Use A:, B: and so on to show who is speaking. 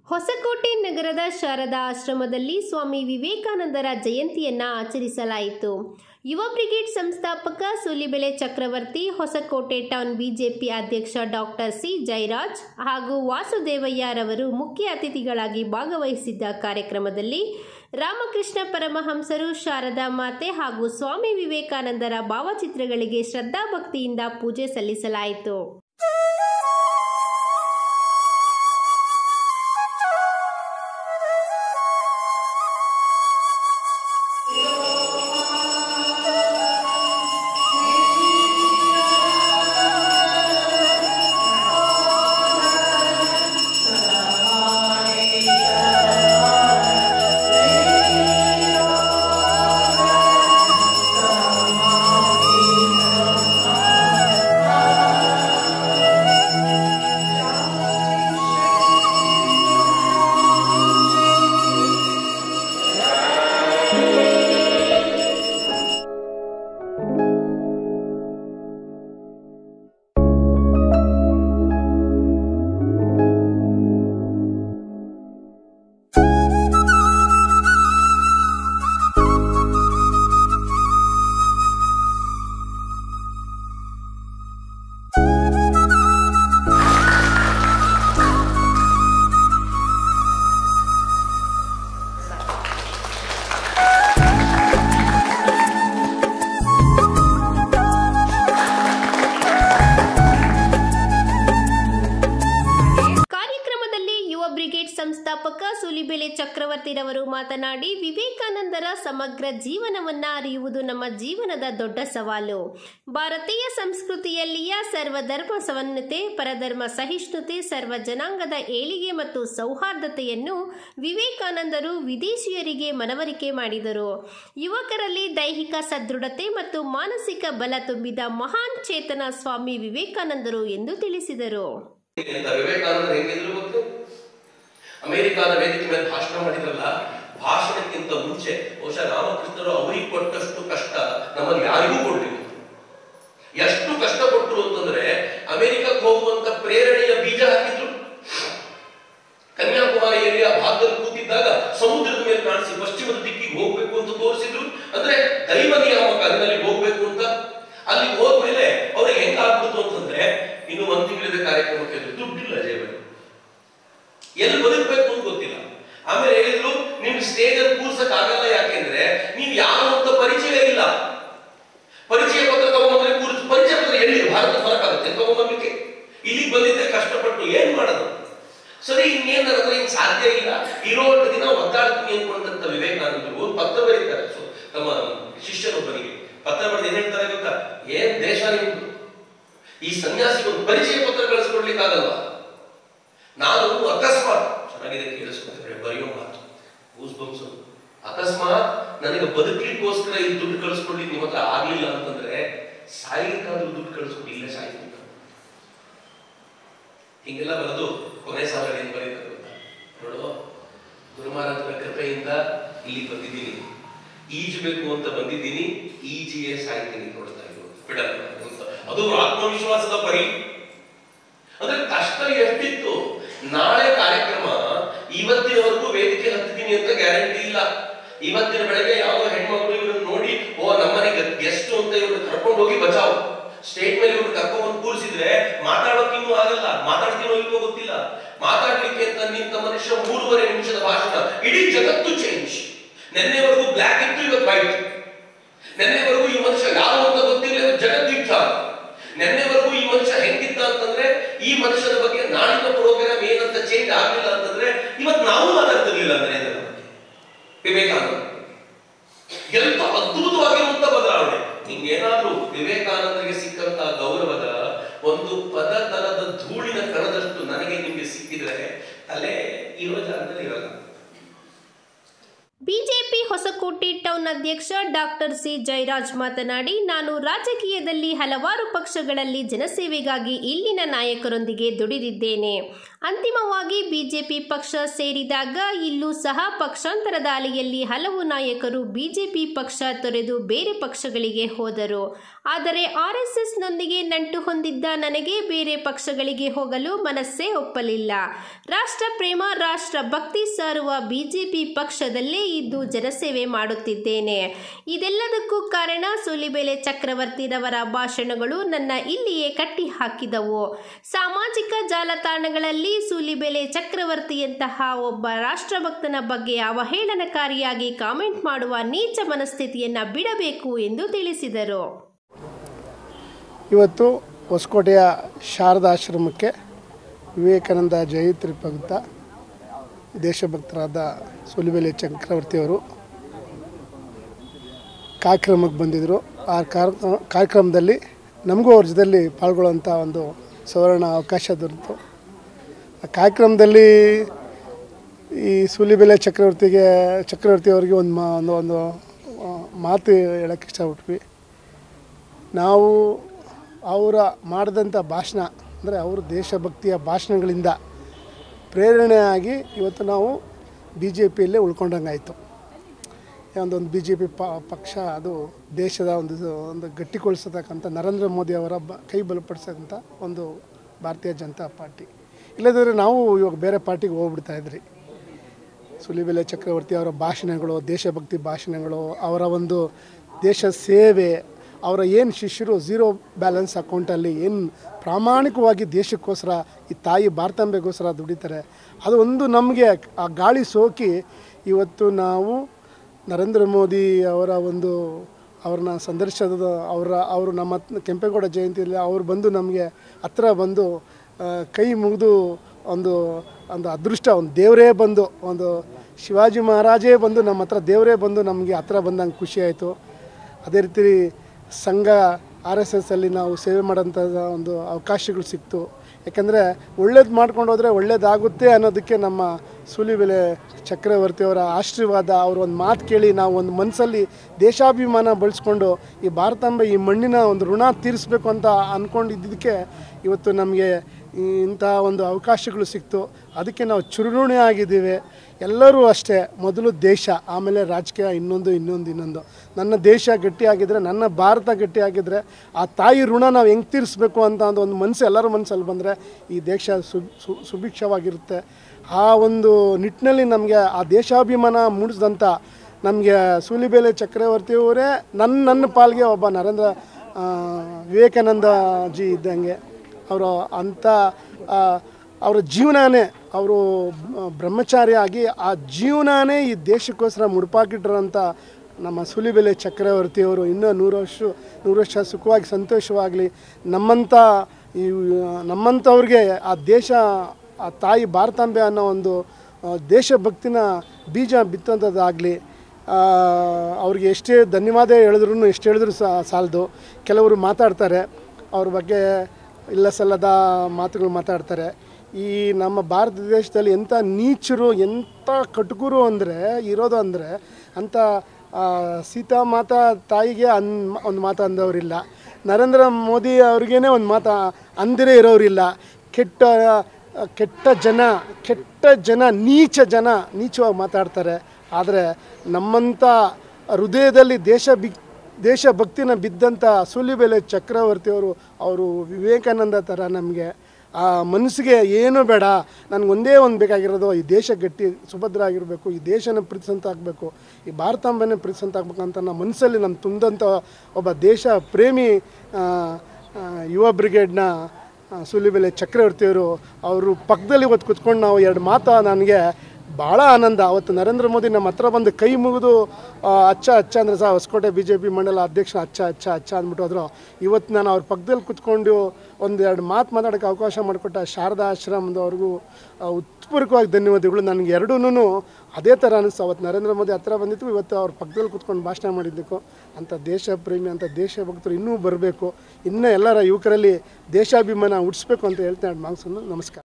A: ಹೊಸಕೋಟೆ ನಗರದ ಶಾರದಾ ಆಶ್ರಮದಲ್ಲಿ ಸ್ವಾಮಿ ವಿವೇಕಾನಂದರ ಜಯಂತಿಯನ್ನ ಆಚರಿಸಲಾಯಿತು ಯುವ ಬ್ರಿಗೇಡ್ ಸಂಸ್ಥಾಪಕ ಸೂಲಿಬೆಲೆ ಚಕ್ರವರ್ತಿ ಹೊಸಕೋಟೆ ಟೌನ್ ಬಿಜೆಪಿ ಅಧ್ಯಕ್ಷ ಡಾಕ್ಟರ್ ಸಿ ಜಯರಾಜ್ ಹಾಗೂ ವಾಸುದೇವಯ್ಯರವರು ಮುಖ್ಯ ಅತಿಥಿಗಳಾಗಿ ಭಾಗವಹಿಸಿದ್ದ ಕಾರ್ಯಕ್ರಮದಲ್ಲಿ ರಾಮಕೃಷ್ಣ ಪರಮಹಂಸರು ಶಾರದಾ ಮಾತೆ ಹಾಗೂ ಸ್ವಾಮಿ ವಿವೇಕಾನಂದರ ಭಾವಚಿತ್ರಗಳಿಗೆ ಶ್ರದ್ಧಾಭಕ್ತಿಯಿಂದ ಪೂಜೆ ಸಲ್ಲಿಸಲಾಯಿತು ಕಾರ್ಯಕ್ರಮದಲ್ಲಿ ಯುವ ಬ್ರಿಗೇಡ್ ಸಂಸ್ಥಾಪಕ ಸೂಲಿಬೆಲೆ ಚಕ್ರವರ್ತಿರವರು ಮಾತನಾಡಿ ವಿವೇಕಾನಂದರ ಸಮಗ್ರ ಜೀವನವನ್ನ ಅರಿಯುವುದು ನಮ್ಮ ಜೀವನದ ದೊಡ್ಡ ಸವಾಲು ಭಾರತೀಯ ಸಂಸ್ಕೃತಿಯಲ್ಲಿಯ ಸರ್ವಧರ್ಮ ಸಮನ್ವತೆ ಪರಧರ್ಮ ಸಹಿಷ್ಣುತೆ ಸರ್ವ ಜನಾಂಗದ ಏಳಿಗೆ ಮತ್ತು ಸೌಹಾರ್ದತೆಯನ್ನು ವಿವೇಕಾನಂದರು ವಿದೇಶಿಯರಿಗೆ ಮನವರಿಕೆ ಮಾಡಿದರು ಯುವಕರಲ್ಲಿ ದೈಹಿಕ ಸದೃಢತೆ ಮತ್ತು ಮಾನಸಿಕ ಬಲ ತುಂಬಿದ ಮಹಾನ್ ಚೇತನ ಸ್ವಾಮಿ ವಿವೇಕಾನಂದರು ಎಂದು ತಿಳಿಸಿದರು
B: ಅಂತ ವಿವೇಕಾನಂದ ಹೆಂಗಿದ್ರು ಗೊತ್ತು ಅಮೆರಿಕಾದ ವೇದಿಕೆ ಮೇಲೆ ಭಾಷಣ ಮಾಡಿದ್ರಲ್ಲ ಭಾಷಣಕ್ಕಿಂತ ಮುಂಚೆ ಬಹುಶಃ ರಾಮಕೃಷ್ಣರು ಅವರಿಗೆ ಕೊಟ್ಟಷ್ಟು ಕಷ್ಟ ನಮ್ಮಲ್ಲಿ ಯಾರಿಗೂ ಕೊಟ್ಟಿಲ್ಲ ಎಷ್ಟು ಕಷ್ಟ ಕೊಟ್ಟರು ಅಂತಂದ್ರೆ ಅಮೆರಿಕಕ್ಕೆ ಹೋಗುವಂತ ಪ್ರೇರಣೆಯ ಬೀಜ ಹಾಕಿದ್ರು ಕನ್ಯಾಕುಮಾರಿಯಲ್ಲಿ ಆ ಭಾಗದಲ್ಲಿ ಕೂತಿದ್ದಾಗ ಸಮುದ್ರದ ಮೇಲೆ ಕಾಣಿಸಿ ಪಶ್ಚಿಮದ ದಿಕ್ಕಿಗೆ ಹೋಗ್ಬೇಕು ಅಂತ ತೋರಿಸಿದ್ರು ಅಂದ್ರೆ ದೈವ ನಿಯಾಮಕ ಅದರಲ್ಲಿ ಹೋಗ್ಬೇಕು ಅಂತ ಅಲ್ಲಿ ಹೋದ್ಮೇಲೆ ಅವ್ರಿಗೆ ಹೆಂಗಾಗ್ಬಿಡ್ತು ಅಂತಂದ್ರೆ ಇನ್ನು ಒಂದ್ ತಿಂಗಳಿದ ಕಾರ್ಯಕ್ರಮಕ್ಕೆ ದುಡ್ಡಿಲ್ಲ ಜೇಬಲ್ಲಿ ಎಲ್ಲಿ ಬದುಕಬೇಕು ಅಂತ ಗೊತ್ತಿಲ್ಲ ಆಮೇಲೆ ಹೇಳಿದ್ರು ನಿಮ್ ಸ್ಟೇಜ್ ಅಲ್ಲಿ ಕೂರ್ಸಕ್ ಆಗಲ್ಲ ಯಾಕೆಂದ್ರೆ ನೀವು ಯಾರು ಅಂತ ಪರಿಚಯ ಇಲ್ಲ ಪರಿಚಯ ಪತ್ರ ತಗೊಂಡ್ಬಂದ್ರೆ ಕೂರ್ಸ್ ಪರಿಚಯ ಪತ್ರ ಎಲ್ಲಿ ಭಾರತ ಬರಕ್ಕಾಗುತ್ತೆ ತಗೊಂಡ್ಬರ್ಲಿಕ್ಕೆ ಇಲ್ಲಿಗೆ ಬಂದಿದ್ದೆ ಕಷ್ಟಪಟ್ಟು ಏನ್ ಮಾಡೋದು ಸರಿ ಇನ್ನೇನ್ ನನ್ನ ಹತ್ರ ಹಿಂಗ್ ಸಾಧ್ಯ ಇಲ್ಲ ಇರೋ ದಿನ ಒದ್ದಾಡ್ತೀನಿ ಅನ್ಕೊಂಡಂತ ವಿವೇಕಾನಂದರು ಒಂದು ಪತ್ರ ಬರೀತಾರೆ ಸೊ ತಮ್ಮ ಶಿಷ್ಯನೊಬ್ಬನಿಗೆ ಪತ್ರ ಬರೆದು ಏನ್ ಹೇಳ್ತಾರೆ ಗೊತ್ತಾ ಏನ್ ದೇಶ ನಿಮ್ದು ಈ ಸನ್ಯಾಸಿಗೆ ಒಂದು ಪರಿಚಯ ಪತ್ರ ಕಳಿಸ್ಕೊಡ್ಲಿಕ್ಕಾಗಲ್ವಾ ನಾನು ಅಕಸ್ಮಾತ್ ಚೆನ್ನಾಗಿದೆ ಕೇಳಿಸ್ಕೊಳ್ತಾರೆ ಬರೆಯೋ ಮಾತು ಗೂಸ್ ಬಂಸು ಅಕಸ್ಮಾತ್ ನನಗೆ ಬದುಕಲಿಕ್ಕೋಸ್ಕರ ಈ ದುಡ್ಡು ಕಳಿಸ್ಕೊಡ್ಲಿಕ್ಕೆ ನಿಮ್ಮ ಹತ್ರ ಆಗ್ಲಿಲ್ಲ ಅಂತಂದ್ರೆ ಸಾಯ್ಲಿಕ್ಕಾದ್ರೂ ದುಡ್ಡು ಕಳಿಸ್ಕೊಡಿ ಇಲ್ಲೇ ಸಾಯ್ತೀನಿ ಹಿಂಗೆಲ್ಲ ಬರೆದು ಕೊನೆ ಸಾಲ ಏನ್ ಬರೀತಾರೆ ಗೊತ್ತಾ? ನೋಡು ಗುರುಮಹಾರಾಜರ ಕೃಪೆಯಿಂದ ಇಲ್ಲಿಗೆ ಬಂದಿದ್ದೀನಿ ಈಜಬೇಕು ಅಂತ ಬಂದಿದ್ದೀನಿ ಈಜಿಯೇ ಸಾಯ್ತೀನಿ ನೋಡ್ತಾ ಇದ್ರು ಬಿಡಲ್ಲ ಅಂತ ಅದು ಆತ್ಮವಿಶ್ವಾಸದ ಪರಿ ಅಂದ್ರೆ ಕಷ್ಟ ಎಷ್ಟಿತ್ತು ನಾಳೆ ಕಾರ್ಯಕ್ರಮ ಇವತ್ತಿನವರೆಗೂ ವೇದಿಕೆ ಹತ್ತಿದ್ದೀನಿ ಅಂತ ಗ್ಯಾರಂಟಿ ಇಲ್ಲ ಇವತ್ತಿನ ಬೆಳಗ್ಗೆ ಯಾವುದೋ ಹೆಣ್ಮಕ್ಳು ಇವ್ರನ್ನ ನೋಡಿ ಓ ನಮ್ಮನೆಗೆ ಗೆಸ್ಟ್ ಅಂತ ಇವ್ರನ್ನ ಕರ್ಕೊಂಡು ಹೋಗಿ ಬಚಾವ್ ಸ್ಟೇಟ್ ಮೇಲೆ ಇವ್ರನ್ನ ಕರ್ಕೊಂಡು ಬಂದು ಕೂರಿಸಿದ್ರೆ ಮಾತಾಡೋಕೆ ಇನ್ನೂ ಆಗಲ್ಲ ಮಾತಾಡ್ತೀನೋ ಇಲ್ವೋ ಗೊತ್ತಿಲ್ಲ ಮಾತಾಡ್ಲಿಕ್ಕೆ ಅಂತ ನಿಂತ ಮನುಷ್ಯ ಮೂರುವರೆ ನಿಮಿಷದ ಭಾಷಣ ಇಡೀ ಜಗತ್ತು ಚೇಂಜ್ ನಿನ್ನೆವರೆಗೂ ಬ್ಲ್ಯಾಕ್ ಇತ್ತು ಇವತ್ತು ವೈಟ್ ನಿನ್ನೆವರೆಗೂ ಈ ಮನುಷ್ಯ ಯಾರು ಅಂತ ಗೊತ್ತಿಲ್ಲ ಜಗತ್ತಿಟ್ಟ ನಿನ್ನೆವರೆಗೂ ಈ ಮನುಷ್ಯ ಹೆಂಗಿದ್ದ ಅಂತಂದ್ರೆ ಈ ಮನುಷ್ಯನ ಬಗ್ಗೆ ನಾಳಿನ ಪ್ರೋಗ್ರಾಮ್ ಏನಂತ ಚೇಂಜ್ ಆಗ್ಲಿಲ್ಲ ಅಂತಂದ್ರೆ ಇವತ್ತು ನಾವು ಮಾತಾಡ್ತಿರ್ಲಿಲ್ಲ ನರೇಂದ್ರ ಬಗ್ಗೆ ವಿವೇಕಾನಂದ ಎಂತ ಅದ್ಭುತವಾಗಿರುವಂತ ಬದಲಾವಣೆ ಹಿಂಗೇನಾದ್ರೂ ವಿವೇಕಾನಂದರಿಗೆ ಸಿಕ್ಕಂತ ಗೌರವದ ಒಂದು ಪದ ತರದ ಧೂಳಿನ ಕಣದಷ್ಟು ನನಗೆ ನಿಮ್ಗೆ ಸಿಕ್ಕಿದ್ರೆ ತಲೆ ಇರೋ ಜಾಗದಲ್ಲಿ ಇರಲ್ಲ
A: ಬಿಜೆಪಿ ಹೊಸಕೋಟೆ ಟೌನ್ ಅಧ್ಯಕ್ಷ ಡಾಕ್ಟರ್ ಸಿ ಜಯರಾಜ್ ಮಾತನಾಡಿ ನಾನು ರಾಜಕೀಯದಲ್ಲಿ ಹಲವಾರು ಪಕ್ಷಗಳಲ್ಲಿ ಜನಸೇವೆಗಾಗಿ ಇಲ್ಲಿನ ನಾಯಕರೊಂದಿಗೆ ದುಡಿದಿದ್ದೇನೆ ಅಂತಿಮವಾಗಿ ಬಿಜೆಪಿ ಪಕ್ಷ ಸೇರಿದಾಗ ಇಲ್ಲೂ ಸಹ ಪಕ್ಷಾಂತರದ ಅಲೆಯಲ್ಲಿ ಹಲವು ನಾಯಕರು ಬಿಜೆಪಿ ಪಕ್ಷ ತೊರೆದು ಬೇರೆ ಪಕ್ಷಗಳಿಗೆ ಹೋದರು ಆದರೆ ಆರ್ಎಸ್ಎಸ್ನೊಂದಿಗೆ ನಂಟು ಹೊಂದಿದ್ದ ನನಗೆ ಬೇರೆ ಪಕ್ಷಗಳಿಗೆ ಹೋಗಲು ಮನಸ್ಸೇ ಒಪ್ಪಲಿಲ್ಲ ರಾಷ್ಟ್ರ ಪ್ರೇಮ ರಾಷ್ಟ್ರ ಭಕ್ತಿ ಸಾರುವ ಬಿಜೆಪಿ ಪಕ್ಷದಲ್ಲೇ ಇದ್ದು ಜನಸೇವೆ ಮಾಡುತ್ತಿದ್ದೇನೆ ಇದೆಲ್ಲದಕ್ಕೂ ಕಾರಣ ಸೂಲಿಬೆಲೆ ಚಕ್ರವರ್ತಿರವರ ಭಾಷಣಗಳು ನನ್ನ ಇಲ್ಲಿಯೇ ಕಟ್ಟಿ ಹಾಕಿದವು ಸಾಮಾಜಿಕ ಜಾಲತಾಣಗಳಲ್ಲಿ ಸೂಲಿಬೆಲೆ ಚಕ್ರವರ್ತಿಯಂತಹ ಒಬ್ಬ ರಾಷ್ಟ್ರಭಕ್ತನ ಬಗ್ಗೆ ಅವಹೇಳನಕಾರಿಯಾಗಿ ಕಾಮೆಂಟ್ ಮಾಡುವ ನೀಚ ಮನಸ್ಥಿತಿಯನ್ನ ಬಿಡಬೇಕು ಎಂದು ತಿಳಿಸಿದರು
C: ಇವತ್ತು ಹೊಸಕೋಟೆಯ ಶಾರದಾ ಆಶ್ರಮಕ್ಕೆ ವಿವೇಕಾನಂದ ಜಯಂತಿ ಪ್ರಯುಕ್ತ ದೇಶಭಕ್ತರಾದ ಸುಲಿಬೆಲೆ ಚಕ್ರವರ್ತಿಯವರು ಕಾರ್ಯಕ್ರಮಕ್ಕೆ ಬಂದಿದ್ದರು ಆ ಕಾರ್ಯಕ್ರಮ ಕಾರ್ಯಕ್ರಮದಲ್ಲಿ ನಮಗೂ ಅವ್ರ ಜೊತೆಯಲ್ಲಿ ಪಾಲ್ಗೊಳ್ಳುವಂಥ ಒಂದು ಸುವರ್ಣ ಅವಕಾಶ ದೊರೆತು ಆ ಕಾರ್ಯಕ್ರಮದಲ್ಲಿ ಈ ಸೂಲಿಬೆಲೆ ಚಕ್ರವರ್ತಿಗೆ ಚಕ್ರವರ್ತಿ ಅವರಿಗೆ ಒಂದು ಮಾ ಒಂದು ಒಂದು ಆ, ಮಾತು ಹೇಳೋಕ್ಕೆ ಇಷ್ಟಪಟ್ವಿ ನಾವು ಅವರ ಮಾಡಿದಂಥ ಭಾಷಣ ಅಂದರೆ ಅವರು ದೇಶಭಕ್ತಿಯ ಭಾಷಣಗಳಿಂದ ಪ್ರೇರಣೆಯಾಗಿ ಇವತ್ತು ನಾವು ಬಿ ಜೆ ಪಿಯಲ್ಲೇ ಉಳ್ಕೊಂಡಂಗಾಯಿತು ಒಂದೊಂದು ಬಿ ಜೆ ಪಿ ಪ ಪಕ್ಷ ಅದು ದೇಶದ ಒಂದು ಒಂದು ಗಟ್ಟಿಗೊಳಿಸತಕ್ಕಂಥ ನರೇಂದ್ರ ಮೋದಿ ಅವರ ಬ ಕೈ ಬಲಪಡಿಸತಕ್ಕಂಥ ಒಂದು ಭಾರತೀಯ ಜನತಾ ಪಾರ್ಟಿ ಇಲ್ಲದಿದ್ದರೆ ನಾವು ಇವಾಗ ಬೇರೆ ಪಾರ್ಟಿಗೆ ಹೋಗ್ಬಿಡ್ತಾ ಇದ್ರಿ ಸುಲಿಬೆಲೆ ಚಕ್ರವರ್ತಿ ಅವರ ಭಾಷಣಗಳು ದೇಶಭಕ್ತಿ ಭಾಷಣಗಳು ಅವರ ಒಂದು ದೇಶ ಸೇವೆ ಅವರ ಏನು ಶಿಷ್ಯರು ಝೀರೋ ಬ್ಯಾಲೆನ್ಸ್ ಅಕೌಂಟಲ್ಲಿ ಏನು ಪ್ರಾಮಾಣಿಕವಾಗಿ ದೇಶಕ್ಕೋಸ್ಕರ ಈ ತಾಯಿ ಭಾರತಾಂಬೆಗೋಸ್ಕರ ದುಡಿತಾರೆ ಅದು ಒಂದು ನಮಗೆ ಆ ಗಾಳಿ ಸೋಕಿ ಇವತ್ತು ನಾವು ನರೇಂದ್ರ ಮೋದಿ ಅವರ ಒಂದು ಅವ್ರನ್ನ ಸಂದರ್ಶನದ ಅವರ ಅವರು ನಮ್ಮ ಹತ್ರ ಕೆಂಪೇಗೌಡ ಜಯಂತಿಯಲ್ಲಿ ಅವ್ರು ಬಂದು ನಮಗೆ ಹತ್ರ ಬಂದು ಆ, ಕೈ ಮುಗಿದು ಒಂದು ಒಂದು ಅದೃಷ್ಟ ಒಂದು ದೇವರೇ ಬಂದು ಒಂದು ಶಿವಾಜಿ ಮಹಾರಾಜೇ ಬಂದು ನಮ್ಮ ಹತ್ರ ದೇವರೇ ಬಂದು ನಮಗೆ ಹತ್ರ ಬಂದಂಗೆ ಖುಷಿ ಆಯಿತು ಅದೇ ರೀತಿ ಸಂಘ ಆರ್ ಎಸ್ ಎಸ್ಸಲ್ಲಿ ನಾವು ಸೇವೆ ಮಾಡೋಂಥ ಒಂದು ಅವಕಾಶಗಳು ಸಿಕ್ತು ಯಾಕೆಂದರೆ ಒಳ್ಳೇದು ಮಾಡ್ಕೊಂಡು ಹೋದರೆ ಒಳ್ಳೇದಾಗುತ್ತೆ ಅನ್ನೋದಕ್ಕೆ ನಮ್ಮ ಸೂಲಿಬೆಲೆ ಚಕ್ರವರ್ತಿಯವರ ಆಶೀರ್ವಾದ ಅವ್ರ ಒಂದು ಮಾತು ಕೇಳಿ ನಾವು ಒಂದು ಮನಸ್ಸಲ್ಲಿ ದೇಶಾಭಿಮಾನ ಬೆಳೆಸ್ಕೊಂಡು ಈ ಭಾರತಾಂಬೆ ಈ ಮಣ್ಣಿನ ಒಂದು ಋಣ ತೀರಿಸ್ಬೇಕು ಅಂತ ಅಂದ್ಕೊಂಡಿದ್ದಕ್ಕೆ ಇವತ್ತು ನಮಗೆ ಇಂಥ ಒಂದು ಅವಕಾಶಗಳು ಸಿಕ್ತು ಅದಕ್ಕೆ ನಾವು ಚುರುಣಿ ಆಗಿದ್ದೀವಿ ಎಲ್ಲರೂ ಅಷ್ಟೇ ಮೊದಲು ದೇಶ ಆಮೇಲೆ ರಾಜಕೀಯ ಇನ್ನೊಂದು ಇನ್ನೊಂದು ಇನ್ನೊಂದು ನನ್ನ ದೇಶ ಗಟ್ಟಿಯಾಗಿದ್ದರೆ ನನ್ನ ಭಾರತ ಗಟ್ಟಿಯಾಗಿದ್ದರೆ ಆ ತಾಯಿ ಋಣ ನಾವು ಹೆಂಗೆ ತೀರಿಸ್ಬೇಕು ಅಂತ ಒಂದು ಒಂದು ಮನಸ್ಸು ಎಲ್ಲರ ಮನಸ್ಸಲ್ಲಿ ಬಂದರೆ ಈ ದೇಶ ಸು ಸು- ಸುಭಿಕ್ಷವಾಗಿರುತ್ತೆ ಆ ಒಂದು ನಿಟ್ಟಿನಲ್ಲಿ ನಮಗೆ ಆ ದೇಶಾಭಿಮಾನ ಮೂಡಿಸಿದಂಥ ನಮಗೆ ಸೂಲಿಬೇಲೆ ಚಕ್ರವರ್ತಿಯವರೇ ನನ್ನ ನನ್ನ ಪಾಲ್ಗೆ ಒಬ್ಬ ನರೇಂದ್ರ ಆ, ವಿವೇಕಾನಂದ ಜಿ ಇದ್ದಂಗೆ ಅವರು ಅಂಥ ಆ, ಅವರ ಜೀವನನೇ ಅವರು ಬ್ರಹ್ಮಚಾರಿ ಆಗಿ ಆ ಜೀವನನೇ ಈ ದೇಶಕ್ಕೋಸ್ಕರ ಮುಡುಪಾಕಿಟ್ರಂಥ ನಮ್ಮ ಸುಲಿಬೆಲೆ ಚಕ್ರವರ್ತಿಯವರು ಇನ್ನೂ ನೂರು ವರ್ಷ ನೂರು ವರ್ಷ ಸುಖವಾಗಿ ಸಂತೋಷವಾಗಲಿ ನಮ್ಮಂಥ ಈ ನಮ್ಮಂಥವ್ರಿಗೆ ಆ ದೇಶ ಆ ತಾಯಿ ಭಾರತಾಂಬೆ ಅನ್ನೋ ಒಂದು ಆ, ದೇಶಭಕ್ತಿನ ಬೀಜ ಬಿತ್ತಂಥದ್ದಾಗಲಿ ಅವ್ರಿಗೆ ಎಷ್ಟೇ ಧನ್ಯವಾದ ಹೇಳಿದ್ರು ಎಷ್ಟು ಹೇಳಿದ್ರು ಸಾಲದು ಕೆಲವರು ಮಾತಾಡ್ತಾರೆ ಅವ್ರ ಬಗ್ಗೆ ಇಲ್ಲ ಸಲ್ಲದ ಮಾತುಗಳು ಮಾತಾಡ್ತಾರೆ ಈ ನಮ್ಮ ಭಾರತ ದೇಶದಲ್ಲಿ ಎಂಥ ನೀಚರು ಎಂಥ ಕಟುಕರು ಅಂದರೆ ಇರೋದು ಅಂದರೆ ಅಂಥ ಆ, ಸೀತಾ ಮಾತಾ ತಾಯಿಗೆ ಅನ್ ಒಂದು ಮಾತು ಅಂದವರಿಲ್ಲ ನರೇಂದ್ರ ಮೋದಿ ಅವ್ರಿಗೇನೆ ಒಂದು ಮಾತು ಅಂದಿರೇ ಇರೋರಿಲ್ಲ ಕೆಟ್ಟ ಕೆಟ್ಟ ಜನ ಕೆಟ್ಟ ಜನ ನೀಚ ಜನ ನೀಚವಾಗಿ ಮಾತಾಡ್ತಾರೆ ಆದರೆ ನಮ್ಮಂಥ ಹೃದಯದಲ್ಲಿ ದೇಶ ಬಿ ದೇಶಭಕ್ತಿನ ಬಿದ್ದಂಥ ಸೂಲಿಬೆಲೆ ಚಕ್ರವರ್ತಿಯವರು ಅವರು ವಿವೇಕಾನಂದ ಥರ ನಮಗೆ ಆ ಮನಸ್ಸಿಗೆ ಏನೂ ಬೇಡ ನನಗೊಂದೇ ಒಂದು ಬೇಕಾಗಿರೋದು ಈ ದೇಶ ಗಟ್ಟಿ ಸುಭದ್ರ ಆಗಿರಬೇಕು ಈ ದೇಶನ ಪ್ರೀತಿಸಂತ ಆಗಬೇಕು ಈ ಭಾರತಾಂಬೆನೇ ಪ್ರೀತಿಸಂತ ಆಗ್ಬೇಕು ಅಂತ ನಮ್ಮ ಮನಸ್ಸಲ್ಲಿ ನಮ್ಮ ತುಂಬಿದಂಥ ಒಬ್ಬ ದೇಶ ಪ್ರೇಮಿ ಆ, ಆ, ಯುವ ಬ್ರಿಗೇಡ್ನ ಆ, ಸೂಲಿಬೆಲೆ ಚಕ್ರವರ್ತಿಯವರು ಅವರು ಪಕ್ಕದಲ್ಲಿ ಇವತ್ತು ಕುತ್ಕೊಂಡು ನಾವು ಎರಡು ಮಾತು ನನಗೆ ಭಾಳ ಆನಂದ ಅವತ್ತು ನರೇಂದ್ರ ಮೋದಿ ನಮ್ಮ ಹತ್ರ ಬಂದು ಕೈ ಮುಗಿದು ಆ, ಅಚ್ಚ ಅಚ್ಚ ಅಂದರೆ ಸಹ ಹೊಸಕೋಟೆ ಬಿ ಜೆ ಪಿ ಮಂಡಲ ಅಧ್ಯಕ್ಷ ಅಚ್ಚ ಅಚ್ಚ ಅಚ್ಚ ಅಂದ್ಬಿಟ್ಟು ಹೋದ್ರು ಇವತ್ತು ನಾನು ಅವ್ರ ಪಕ್ಕದಲ್ಲಿ ಕುತ್ಕೊಂಡು ಒಂದು ಎರಡು ಮಾತು ಮಾತಾಡೋಕ್ಕೆ ಅವಕಾಶ ಮಾಡಿಕೊಟ್ಟ ಶಾರದಾ ಆಶ್ರಮದವ್ರಿಗೂ ಆ, ಉತ್ಪೂರ್ವಕವಾಗಿ ಧನ್ಯವಾದಗಳು ನನಗೆ ಎರಡೂ ಅದೇ ಥರ ಅನಿಸ್ತು ಅವತ್ತು ನರೇಂದ್ರ ಮೋದಿ ಹತ್ರ ಬಂದಿತ್ತು ಇವತ್ತು ಅವ್ರ ಪಕ್ಕದಲ್ಲಿ ಕುತ್ಕೊಂಡು ಭಾಷಣ ಮಾಡಿದ್ದಕ್ಕೂ ಅಂಥ ದೇಶ ಪ್ರೇಮಿ ಅಂಥ ದೇಶಭಕ್ತರು ಇನ್ನೂ ಬರಬೇಕು ಇನ್ನೂ ಎಲ್ಲರ ಯುವಕರಲ್ಲಿ ದೇಶಾಭಿಮಾನ ಹುಟ್ಟಿಸ್ಬೇಕು ಅಂತ ಹೇಳ್ತಾ ಮಾಗ್ಸನ್ನು ನಮಸ್ಕಾರ